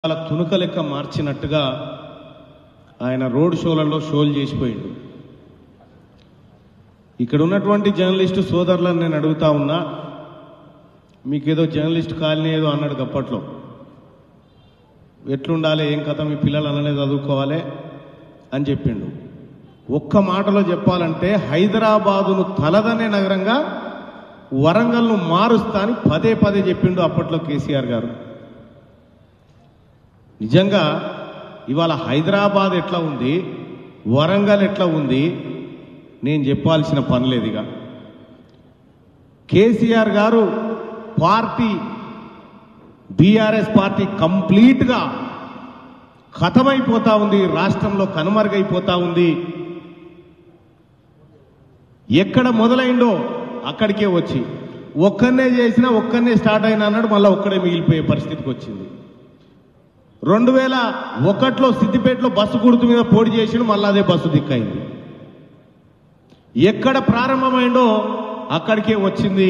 చాలా తునుక లెక్క మార్చినట్టుగా ఆయన రోడ్ షోలలో షోలు చేసిపోయిండు ఇక్కడ ఉన్నటువంటి జర్నలిస్టు సోదరులను నేను అడుగుతా ఉన్నా మీకేదో జర్నలిస్ట్ కాలనీ ఏదో అన్నాడు అప్పట్లో ఎట్లుండాలి ఏం కథ మీ పిల్లలు అలానే చదువుకోవాలి అని చెప్పిండు ఒక్క మాటలో చెప్పాలంటే హైదరాబాదును తలదనే నగరంగా వరంగల్ను మారుస్తా అని పదే పదే చెప్పిండు అప్పట్లో కేసీఆర్ గారు నిజంగా ఇవాళ హైదరాబాద్ ఎట్లా ఉంది వరంగల్ ఎట్లా ఉంది నేను చెప్పాల్సిన పని లేదు ఇక కేసీఆర్ గారు పార్టీ బీఆర్ఎస్ పార్టీ కంప్లీట్గా ఖతమైపోతా ఉంది రాష్ట్రంలో కనుమరుగైపోతా ఉంది ఎక్కడ మొదలైందో అక్కడికే వచ్చి ఒక్కనే చేసినా ఒక్కనే స్టార్ట్ అయినా అన్నాడు మళ్ళీ ఒక్కడే మిగిలిపోయే పరిస్థితికి వచ్చింది రెండు వేల ఒకటిలో సిద్దిపేటలో బస్సు గుర్తు మీద పోటీ చేసిండు మళ్ళీ అదే బస్సు దిక్కైంది ఎక్కడ ప్రారంభమైందో అక్కడికే వచ్చింది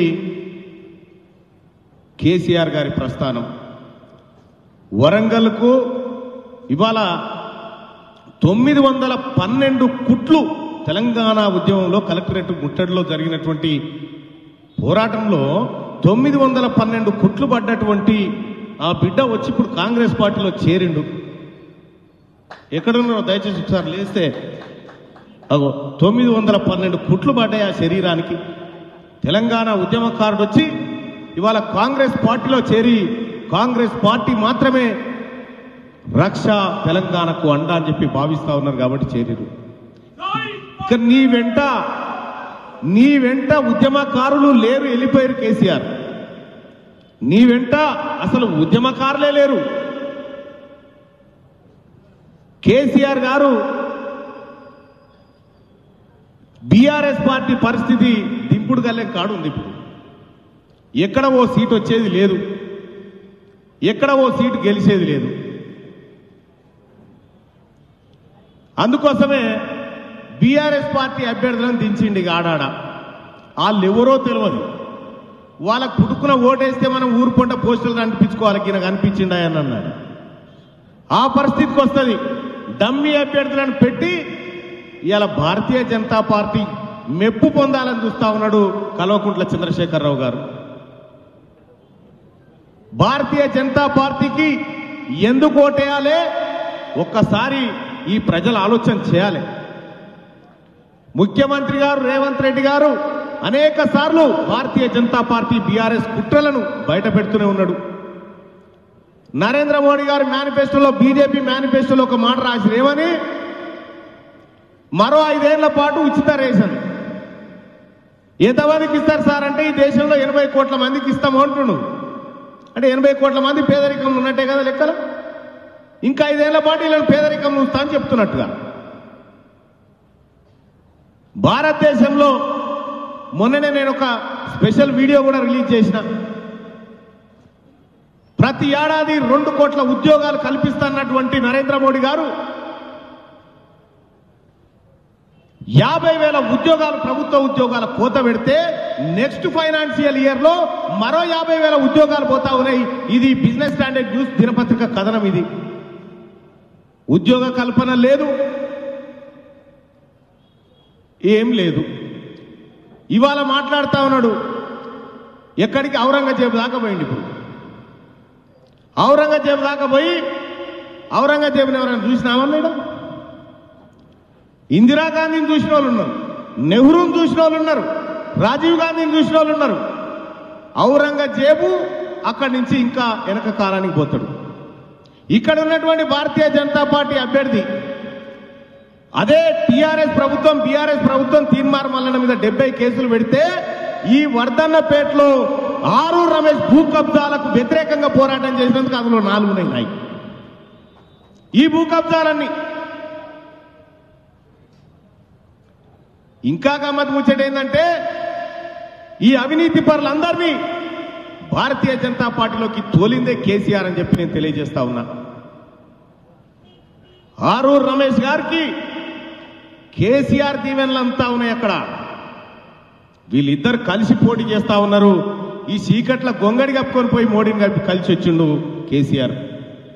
కేసీఆర్ గారి ప్రస్థానం వరంగల్కు ఇవాళ తొమ్మిది వందల పన్నెండు కుట్లు తెలంగాణ ఉద్యమంలో కలెక్టరేట్ ముట్టడిలో జరిగినటువంటి పోరాటంలో తొమ్మిది వందల పన్నెండు కుట్లు పడ్డటువంటి ఆ బిడ్డ వచ్చి ఇప్పుడు కాంగ్రెస్ పార్టీలో చేరిండు ఎక్కడున్నారో దయచేసి ఒకసారి లేస్తే అగో తొమ్మిది వందల పన్నెండు కుట్లు పడ్డాయి ఆ శరీరానికి తెలంగాణ ఉద్యమకారుడు వచ్చి ఇవాళ కాంగ్రెస్ పార్టీలో చేరి కాంగ్రెస్ పార్టీ మాత్రమే రక్ష తెలంగాణకు అండ అని చెప్పి భావిస్తా ఉన్నారు కాబట్టి చేరిరు ఇక నీ వెంట నీ వెంట ఉద్యమకారులు లేరు వెళ్ళిపోయారు కేసీఆర్ నీ వెంట అసలు ఉద్యమకారులే లేరు కేసీఆర్ గారు బీఆర్ఎస్ పార్టీ పరిస్థితి దింపుడు గల్లెం కాడు ఉంది ఇప్పుడు ఎక్కడ ఓ సీట్ వచ్చేది లేదు ఎక్కడ ఓ సీటు గెలిచేది లేదు అందుకోసమే బీఆర్ఎస్ పార్టీ అభ్యర్థులను దించిండి ఇక ఆడాడ వాళ్ళు ఎవరో తెలియదు వాళ్ళకు పుట్టుకున్న ఓటేస్తే మనం ఊరు పొంట పోస్టులు కనిపించుకోవాలి ఈయన కనిపించిండా అని అన్నాడు ఆ పరిస్థితికి వస్తుంది డమ్మీ అభ్యర్థులను పెట్టి ఇవాళ భారతీయ జనతా పార్టీ మెప్పు పొందాలని చూస్తా ఉన్నాడు కల్వకుంట్ల చంద్రశేఖరరావు గారు భారతీయ జనతా పార్టీకి ఎందుకు ఓటేయాలి ఒక్కసారి ఈ ప్రజలు ఆలోచన చేయాలి ముఖ్యమంత్రి గారు రేవంత్ రెడ్డి గారు అనేక సార్లు భారతీయ జనతా పార్టీ బీఆర్ఎస్ కుట్రలను బయట పెడుతూనే ఉన్నాడు నరేంద్ర మోడీ గారి మేనిఫెస్టోలో బీజేపీ మేనిఫెస్టోలో ఒక మాట రాసి ఏమని మరో ఐదేళ్ల పాటు ఉచిత రేషన్ ఎంతమందికి ఇస్తారు సార్ అంటే ఈ దేశంలో ఎనభై కోట్ల మందికి ఇస్తాము అంటుండు అంటే ఎనభై కోట్ల మంది పేదరికంలో ఉన్నట్టే కదా లెక్కలు ఇంకా ఐదేళ్ల పాటు వీళ్ళని పేదరికంలో ఉంచుతా అని చెప్తున్నట్టుగా భారతదేశంలో మొన్ననే నేను ఒక స్పెషల్ వీడియో కూడా రిలీజ్ చేసిన ప్రతి ఏడాది రెండు కోట్ల ఉద్యోగాలు కల్పిస్తున్నటువంటి నరేంద్ర మోడీ గారు యాభై వేల ఉద్యోగాలు ప్రభుత్వ ఉద్యోగాల కోత పెడితే నెక్స్ట్ ఫైనాన్షియల్ ఇయర్ లో మరో యాభై వేల ఉద్యోగాలు పోతా ఉన్నాయి ఇది బిజినెస్ స్టాండర్డ్ న్యూస్ దినపత్రిక కథనం ఇది ఉద్యోగ కల్పన లేదు ఏం లేదు ఇవాళ మాట్లాడుతా ఉన్నాడు ఎక్కడికి ఔరంగజేబు దాకా పోయింది ఇప్పుడు ఔరంగజేబు దాకా పోయి ఔరంగజేబుని ఎవరైనా చూసినామన్నాడు ఇందిరాగాంధీని చూసిన వాళ్ళు ఉన్నారు నెహ్రూని చూసిన వాళ్ళు ఉన్నారు రాజీవ్ గాంధీని చూసిన వాళ్ళు ఉన్నారు ఔరంగజేబు అక్కడి నుంచి ఇంకా వెనక కాలానికి పోతాడు ఇక్కడ ఉన్నటువంటి భారతీయ జనతా పార్టీ అభ్యర్థి అదే టిఆర్ఎస్ ప్రభుత్వం బీఆర్ఎస్ ప్రభుత్వం తీన్మార్ మల్లన మీద డెబ్బై కేసులు పెడితే ఈ వర్ధన్నపేటలో ఆరు రమేష్ భూ కబ్జాలకు వ్యతిరేకంగా పోరాటం చేసినందుకు అందులో నాలుగు ఉన్నాయి ఈ భూ కబ్జాలన్నీ ఇంకా గమ్మత్ ముచ్చట ఏంటంటే ఈ అవినీతి పరులందరినీ భారతీయ జనతా పార్టీలోకి తోలిందే కేసీఆర్ అని చెప్పి నేను తెలియజేస్తా ఉన్నా ఆరూరు రమేష్ గారికి కేసీఆర్ దీవెనలు అంతా ఉన్నాయి అక్కడ వీళ్ళిద్దరు కలిసి పోటీ చేస్తా ఉన్నారు ఈ చీకట్ల గొంగడి కప్పుకొని పోయి మోడీని కలిపి కలిసి వచ్చిండు కేసీఆర్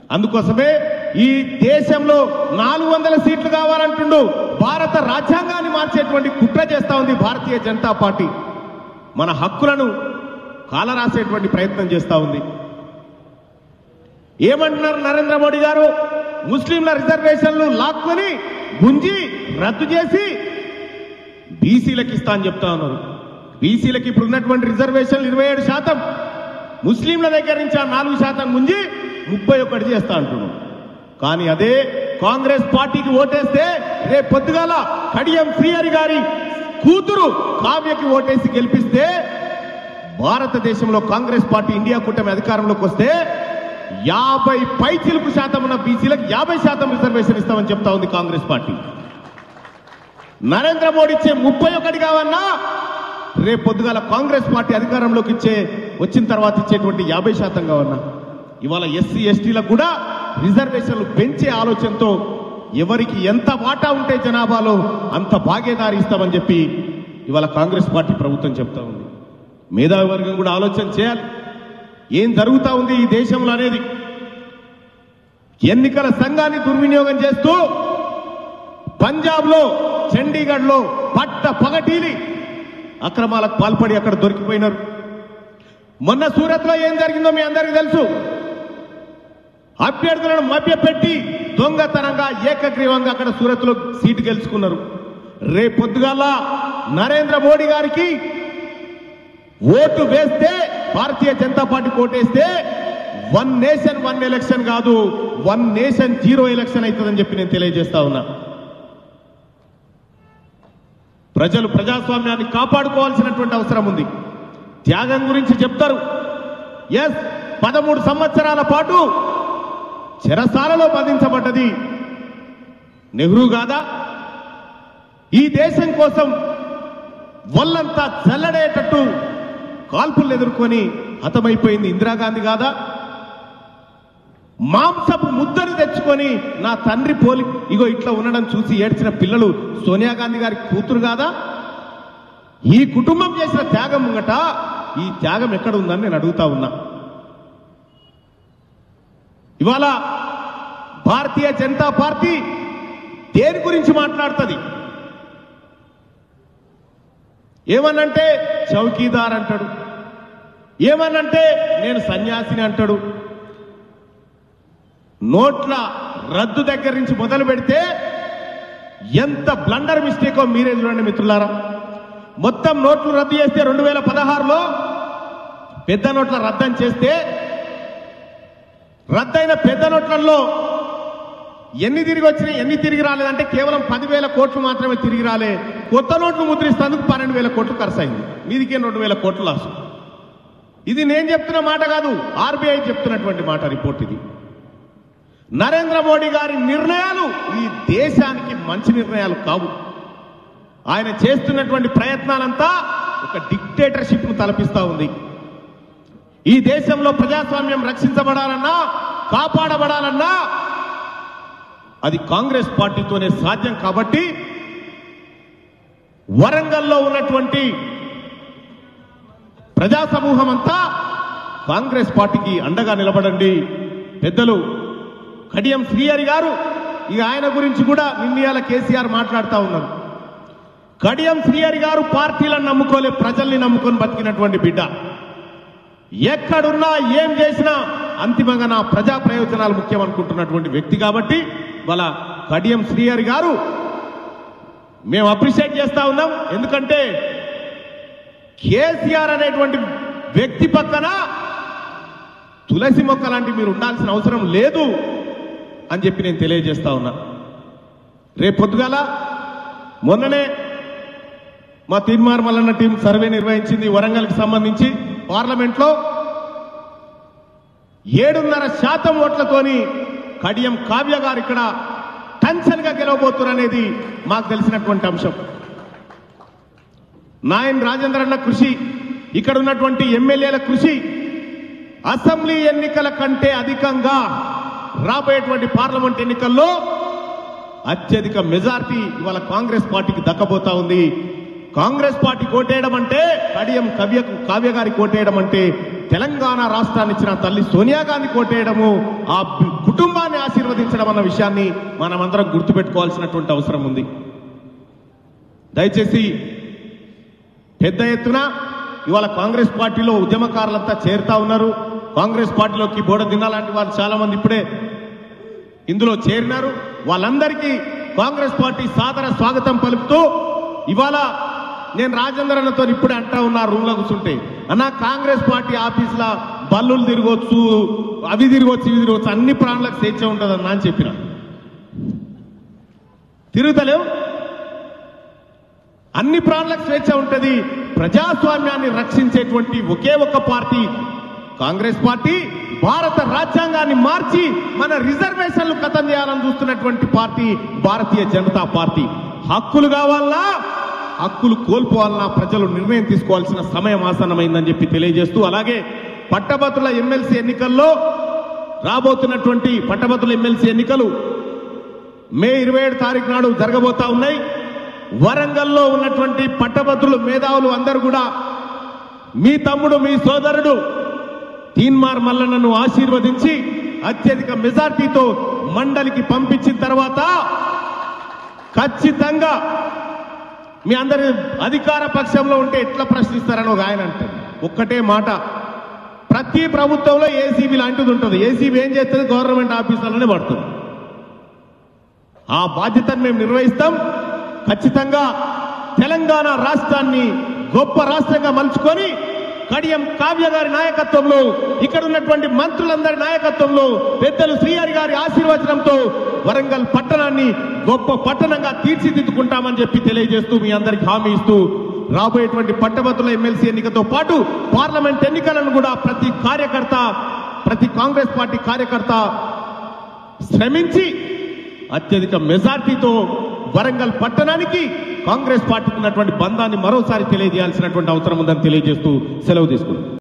అందుకోసమే ఈ దేశంలో నాలుగు వందల సీట్లు కావాలంటుండు భారత రాజ్యాంగాన్ని మార్చేటువంటి కుట్ర చేస్తా ఉంది భారతీయ జనతా పార్టీ మన హక్కులను కాలరాసేటువంటి ప్రయత్నం చేస్తా ఉంది ఏమంటున్నారు నరేంద్ర మోడీ గారు ముస్లింల రిజర్వేషన్లు లాక్కొని గుంజి రద్దు చేసి బీసీలకు ఇస్తా అని చెప్తా ఉన్నారు బీసీలకు ఇప్పుడు ఉన్నటువంటి రిజర్వేషన్లు ఇరవై ఏడు శాతం ముస్లింల దగ్గర నుంచి ఆ నాలుగు శాతం గుంజి ముప్పై ఒకటి చేస్తా అంటున్నాం కానీ అదే కాంగ్రెస్ పార్టీకి ఓటేస్తే రేపు పొద్దుగాల కడియం శ్రీహరి గారి కూతురు కావ్యకి ఓటేసి గెలిపిస్తే భారతదేశంలో కాంగ్రెస్ పార్టీ ఇండియా కూటమి అధికారంలోకి వస్తే యాభై పైచిలుకు శాతం ఉన్న బీసీలకు యాభై శాతం రిజర్వేషన్ ఇస్తామని చెప్తా ఉంది కాంగ్రెస్ పార్టీ నరేంద్ర మోడీ ఇచ్చే ముప్పై ఒకటి కావన్నా రేపు పొద్దుగాల కాంగ్రెస్ పార్టీ అధికారంలోకి ఇచ్చే వచ్చిన తర్వాత ఇచ్చేటువంటి యాభై శాతం కావన్నా ఇవాళ ఎస్సీ ఎస్టీలకు కూడా రిజర్వేషన్లు పెంచే ఆలోచనతో ఎవరికి ఎంత వాటా ఉంటే జనాభాలో అంత భాగేదారి ఇస్తామని చెప్పి ఇవాళ కాంగ్రెస్ పార్టీ ప్రభుత్వం చెప్తా ఉంది మేధావి వర్గం కూడా ఆలోచన చేయాలి ఏం జరుగుతా ఉంది ఈ దేశంలో అనేది ఎన్నికల సంఘాన్ని దుర్వినియోగం చేస్తూ పంజాబ్ లో చండీగఢ్ లో పట్ట పగటీలి అక్రమాలకు పాల్పడి అక్కడ దొరికిపోయినారు మొన్న సూరత్ లో ఏం జరిగిందో మీ అందరికీ తెలుసు అభ్యర్థులను మభ్యపెట్టి దొంగతనంగా ఏకగ్రీవంగా అక్కడ సూరత్ లో సీటు గెలుచుకున్నారు రేపొద్దుగాల నరేంద్ర మోడీ గారికి ఓటు వేస్తే భారతీయ జనతా పార్టీ ఓటేస్తే వన్ నేషన్ వన్ ఎలక్షన్ కాదు వన్ నేషన్ జీరో ఎలక్షన్ అవుతుందని చెప్పి నేను తెలియజేస్తా ఉన్నా ప్రజలు ప్రజాస్వామ్యాన్ని కాపాడుకోవాల్సినటువంటి అవసరం ఉంది త్యాగం గురించి చెప్తారు ఎస్ పదమూడు సంవత్సరాల పాటు చెరసాలలో బంధించబడ్డది నెహ్రూ కాదా ఈ దేశం కోసం వల్లంతా చల్లడేటట్టు కాల్పులు ఎదుర్కొని హతమైపోయింది ఇందిరాగాంధీ కాదా మాంసపు ముద్దను తెచ్చుకొని నా తండ్రి పోలి ఇగో ఇట్లా ఉండడం చూసి ఏడ్చిన పిల్లలు సోనియా గాంధీ గారి కూతురు కాదా ఈ కుటుంబం చేసిన త్యాగం ముంగట ఈ త్యాగం ఎక్కడ ఉందని నేను అడుగుతా ఉన్నా ఇవాళ భారతీయ జనతా పార్టీ దేని గురించి మాట్లాడుతుంది ఏమనంటే చౌకీదార్ అంటాడు ఏమనంటే నేను సన్యాసిని అంటాడు నోట్ల రద్దు దగ్గర నుంచి మొదలు పెడితే ఎంత బ్లండర్ మిస్టేకో మీరే చూడండి మిత్రులారా మొత్తం నోట్లు రద్దు చేస్తే రెండు వేల పదహారులో పెద్ద నోట్ల రద్దని చేస్తే రద్దయిన పెద్ద నోట్లలో ఎన్ని తిరిగి వచ్చినాయి ఎన్ని తిరిగి రాలేదంటే కేవలం పదివేల కోట్లు మాత్రమే తిరిగి రాలే కొత్త నోట్లు ముద్రిస్తేందుకు పన్నెండు వేల కోట్లు ఖర్చు అయింది మీదికే రెండు వేల కోట్లు లాసు ఇది నేను చెప్తున్న మాట కాదు ఆర్బీఐ చెప్తున్నటువంటి మాట రిపోర్ట్ ఇది నరేంద్ర మోడీ గారి నిర్ణయాలు ఈ దేశానికి మంచి నిర్ణయాలు కావు ఆయన చేస్తున్నటువంటి ప్రయత్నాలంతా ఒక డిక్టేటర్షిప్ ను తలపిస్తా ఉంది ఈ దేశంలో ప్రజాస్వామ్యం రక్షించబడాలన్నా కాపాడబడాలన్నా అది కాంగ్రెస్ పార్టీతోనే సాధ్యం కాబట్టి వరంగల్లో ఉన్నటువంటి ప్రజా సమూహం అంతా కాంగ్రెస్ పార్టీకి అండగా నిలబడండి పెద్దలు కడియం శ్రీహరి గారు ఇక ఆయన గురించి కూడా నిన్నయాల కేసీఆర్ మాట్లాడుతూ ఉన్నారు కడియం శ్రీహరి గారు పార్టీలను నమ్ముకోలే ప్రజల్ని నమ్ముకొని బతికినటువంటి బిడ్డ ఎక్కడున్నా ఏం చేసినా అంతిమంగా నా ప్రజా ప్రయోజనాలు ముఖ్యం అనుకుంటున్నటువంటి వ్యక్తి కాబట్టి వాళ్ళ కడియం శ్రీహరి గారు మేము అప్రిషియేట్ చేస్తా ఉన్నాం ఎందుకంటే కేసీఆర్ అనేటువంటి వ్యక్తి పక్కన తులసి మొక్క లాంటి మీరు ఉండాల్సిన అవసరం లేదు అని చెప్పి నేను తెలియజేస్తా ఉన్నా రేపు పొద్దుగాల మొన్ననే మా తీర్మార్ మల్లన్న టీం సర్వే నిర్వహించింది వరంగల్కి సంబంధించి పార్లమెంట్లో ఏడున్నర శాతం ఓట్లతోని కడియం కావ్య గారు ఇక్కడ టెన్షన్ గా గెలవబోతున్నారు అనేది మాకు తెలిసినటువంటి అంశం నాయన్ రాజేంద్ర అన్న కృషి ఇక్కడ ఉన్నటువంటి ఎమ్మెల్యేల కృషి అసెంబ్లీ ఎన్నికల కంటే అధికంగా రాబోయేటువంటి పార్లమెంట్ ఎన్నికల్లో అత్యధిక మెజార్టీ ఇవాళ కాంగ్రెస్ పార్టీకి దక్కబోతా ఉంది కాంగ్రెస్ పార్టీ కోటేయడం అంటే కడియం కవ్యకు కావ్య గారి కోటేయడం అంటే తెలంగాణ రాష్ట్రాన్ని ఇచ్చిన తల్లి సోనియా గాంధీ కోటేయడము ఆ బి- కుటుంబాన్ని ఆశీర్వదించడం అన్న విషయాన్ని మనమందరం గుర్తుపెట్టుకోవాల్సినటువంటి అవసరం ఉంది దయచేసి పెద్ద ఎత్తున ఇవాళ కాంగ్రెస్ పార్టీలో ఉద్యమకారులంతా చేరుతా ఉన్నారు కాంగ్రెస్ పార్టీలోకి బోడ దినాలాంటి వారు చాలా మంది ఇప్పుడే ఇందులో చేరినారు వాళ్ళందరికీ కాంగ్రెస్ పార్టీ సాదర స్వాగతం పలుకుతూ ఇవాళ నేను రాజేంద్ర అన్నతో ఇప్పుడే అంటా ఉన్నా రూమ్ లో కూర్చుంటే అన్న కాంగ్రెస్ పార్టీ ఆఫీస్ లా బల్లులు తిరగొచ్చు అవి తిరగొచ్చు ఇవి తిరగొచ్చు అన్ని ప్రాణులకు స్వేచ్ఛ ఉంటుందన్నా అని చెప్పిన తిరుగుతలేవు అన్ని ప్రాణులకు స్వేచ్ఛ ఉంటది ప్రజాస్వామ్యాన్ని రక్షించేటువంటి ఒకే ఒక పార్టీ కాంగ్రెస్ పార్టీ భారత రాజ్యాంగాన్ని మార్చి మన రిజర్వేషన్లు ఖతం చేయాలని చూస్తున్నటువంటి పార్టీ భారతీయ జనతా పార్టీ హక్కులు కావాలన్నా హక్కులు కోల్పోవాలన్నా ప్రజలు నిర్ణయం తీసుకోవాల్సిన సమయం ఆసన్నమైందని చెప్పి తెలియజేస్తూ అలాగే పట్టభద్రుల ఎమ్మెల్సీ ఎన్నికల్లో రాబోతున్నటువంటి పట్టభద్రుల ఎమ్మెల్సీ ఎన్నికలు మే ఇరవై ఏడు తారీఖు నాడు జరగబోతా ఉన్నాయి వరంగల్లో ఉన్నటువంటి పట్టభద్రులు మేధావులు అందరూ కూడా మీ తమ్ముడు మీ సోదరుడు తీన్మార్ మల్లన్నను ఆశీర్వదించి అత్యధిక మెజార్టీతో మండలికి పంపించిన తర్వాత ఖచ్చితంగా మీ అందరి అధికార పక్షంలో ఉంటే ఎట్లా ప్రశ్నిస్తారని ఒక ఆయన అంటారు ఒక్కటే మాట ప్రతి ప్రభుత్వంలో ఏసీబీ లాంటిది ఉంటుంది ఏసీబీ ఏం చేస్తుంది గవర్నమెంట్ ఆఫీసులనే పడుతుంది ఆ బాధ్యతను మేము నిర్వహిస్తాం ఖచ్చితంగా తెలంగాణ రాష్ట్రాన్ని గొప్ప రాష్ట్రంగా మలుచుకొని కడియం కావ్య గారి నాయకత్వంలో ఇక్కడ ఉన్నటువంటి మంత్రులందరి నాయకత్వంలో పెద్దలు శ్రీహరి గారి ఆశీర్వచనంతో వరంగల్ పట్టణాన్ని గొప్ప పట్టణంగా తీర్చిదిద్దుకుంటామని చెప్పి తెలియజేస్తూ మీ అందరికి హామీ ఇస్తూ రాబోయేటువంటి పట్టభద్రుల ఎమ్మెల్సీ ఎన్నికతో పాటు పార్లమెంట్ ఎన్నికలను కూడా ప్రతి కార్యకర్త ప్రతి కాంగ్రెస్ పార్టీ కార్యకర్త శ్రమించి అత్యధిక మెజార్టీతో వరంగల్ పట్టణానికి కాంగ్రెస్ పార్టీకి ఉన్నటువంటి బంధాన్ని మరోసారి తెలియజేయాల్సినటువంటి అవసరం ఉందని తెలియజేస్తూ సెలవు తీసుకుంటాం